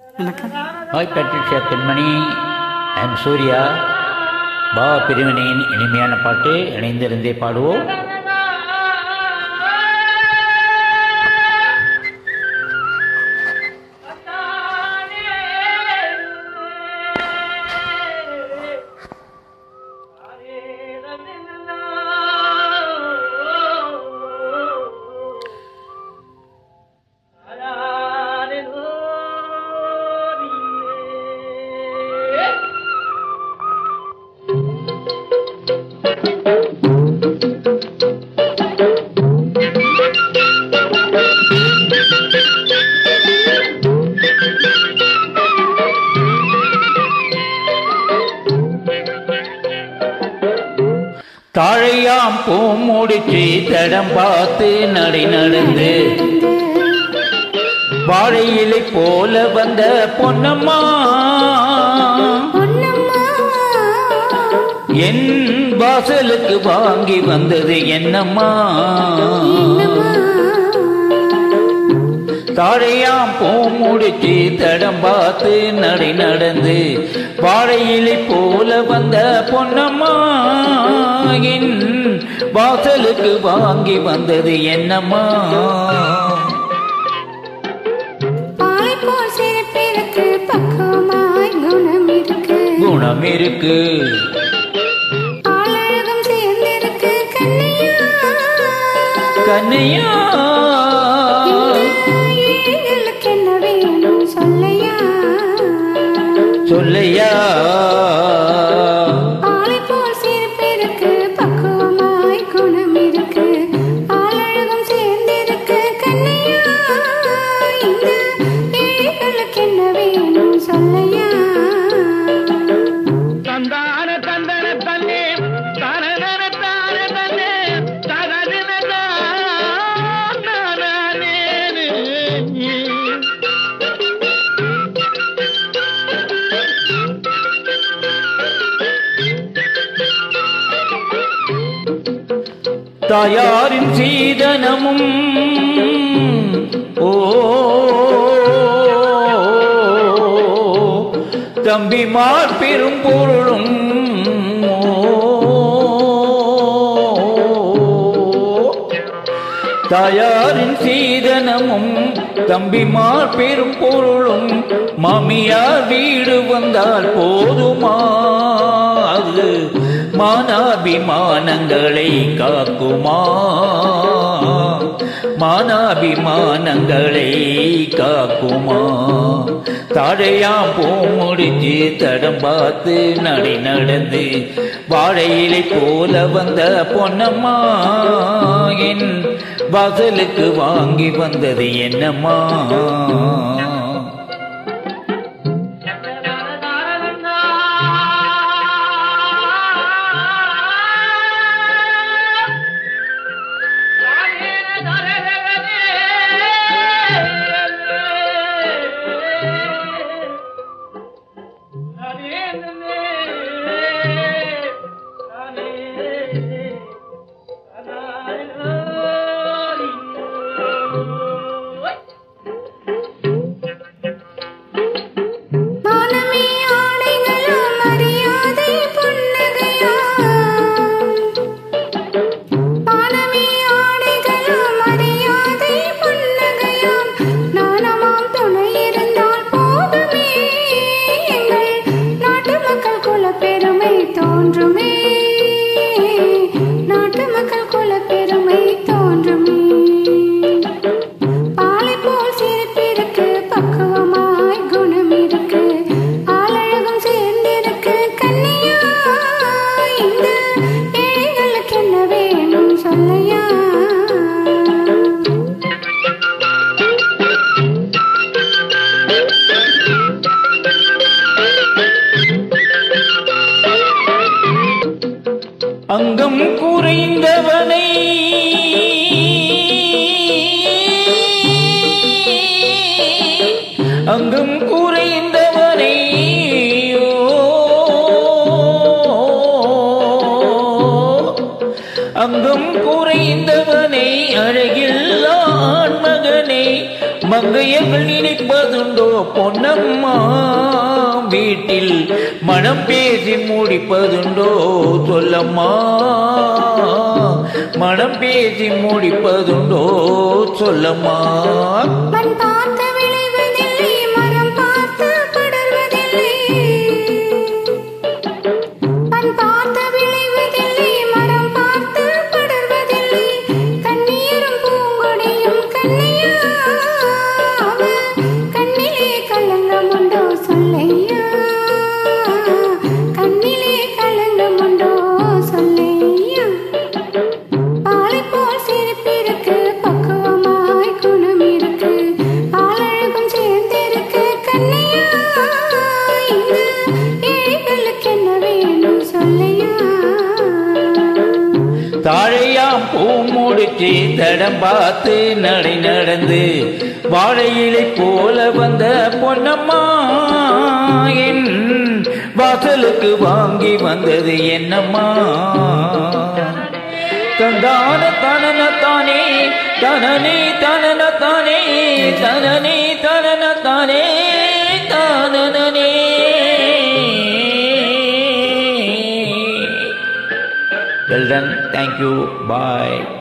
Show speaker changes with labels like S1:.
S1: வணக்கம்
S2: hi Patricia பெண்மணி I'm Surya Baba பிரிவினையின் இனிமையான பாட்டு இணைந்திருந்தே பாடுவோம் தாழையாம் பூ முடிச்சு தடம் பார்த்து நடை நடந்து வாழை இலை போல வந்த பொன்னம்மா என் வாசலுக்கு வாங்கி வந்தது என்னம்மா தாழையாம் பூ முடிச்சு தடம் பார்த்து நடை நடந்து வாழை இலை போல வந்த பொன்னம்மா என் வாசலுக்கு வாங்கி வந்தது என்னம்மா
S1: பாலை போல் சிறப்பிற்கு பக்குவமாய் குணம் இருக்கு
S2: குணம் இருக்கு
S1: ஆளழகம் சேர்ந்திருக்கு கண்ணையா
S2: கண்ணையா
S1: ஏழைகளுக்கு என்ன வேணும் சொல்லையா
S2: சொல்லையா
S1: பாலை போல் சிறப்பிற்கு பக்குவமாய் குணம் இருக்கு ஆளழகம் சேர்ந்திருக்கு கண்ணையா இந்த ஏழைகளுக்கு என்ன வேணும் சொல்லையா
S3: தந்தான தந்தன தன்னே தனதன தான தன்னே தனதின தானே
S2: தாயாரின் சீதனமும் ஓ தம்பிமார் பெரும் பொருளும் தாயாரின் சீதனமும் தம்பிமார் பெரும் பொருளும் மாமியார் வீடு வந்தால் போதுமா அது மானாபிமானங்களை காக்குமா மானாபிமானங்களை காக்குமா தாழையாம் பூ முடிச்சு தடம் பார்த்து நடை நடந்து வாழையிலை போல வந்த பொன்னம்மா என் வாசலுக்கு வாங்கி வந்தது என்னம்மா
S1: மானமே ஆடைகளா மரியாதை புன்னகையா மானமே ஆடைகளா மரியாதை புன்னகையா நாணமாம் துணை இருந்தால் போதுமே எங்கள் நாட்டு மக்கள் குல பெருமை தோன்றுமே நாட்டு மக்கள் குல பெருமை தோன்றுமே பாலை போல் சிரிப்பிருக்கு பக்குவமாய் குணம் இருக்கு ஆளழகம் சேர்ந்திருக்கு கண்ணையா இந்த ஏழைகளுக்கு என்ன வேணும் சொல்லையா
S2: அங்கம் குறைந்தவனை அங்கம் குறைந்தவனை அங்கம் குறைந்தவனை அழகில் மகனை மங்கையர்கள் நினைப்பதுண்டோ பொன்னம்மா வீட்டில் மனம் பேசி முடிப்பதுண்டோ சொல்லம்மா மனம் பேசி முடிப்பதுண்டோ சொல்லம்மா
S1: மண் பார்த்து விளைவதில்லை மனம் பார்த்து படர்வதில்லை மண் பார்த்து விளைவதில்லை மனம் பார்த்து படர்வதில்லை கண்ணீரும் பூங்கொடியும் கண்ணையா அவள் கண்ணிலே களங்கம் உண்டோ சொல்லையா கண்ணிலே களங்கம் உண்டோ சொல்லையா பாலை போல் சிரிப்பிருக்கு பக்குவமாய் குணம் இருக்கு ஆளழகும் சேர்ந்திருக்கு கண்ணையா இந்த ஏழைகளுக்கு என்ன வேணும் சொல்லையா
S2: தாழையாம் பூ முடிச்சு தடம் பார்த்து நடை நடந்து வாழையிலை போல வந்த பொன்னம்மா என் வாசலுக்கு வாங்கி வந்தது என்னம்மா தந்தான தனன தானே தனனே தனன தானே தனனே தனன தானே தானனே Well done. Thank you. Bye.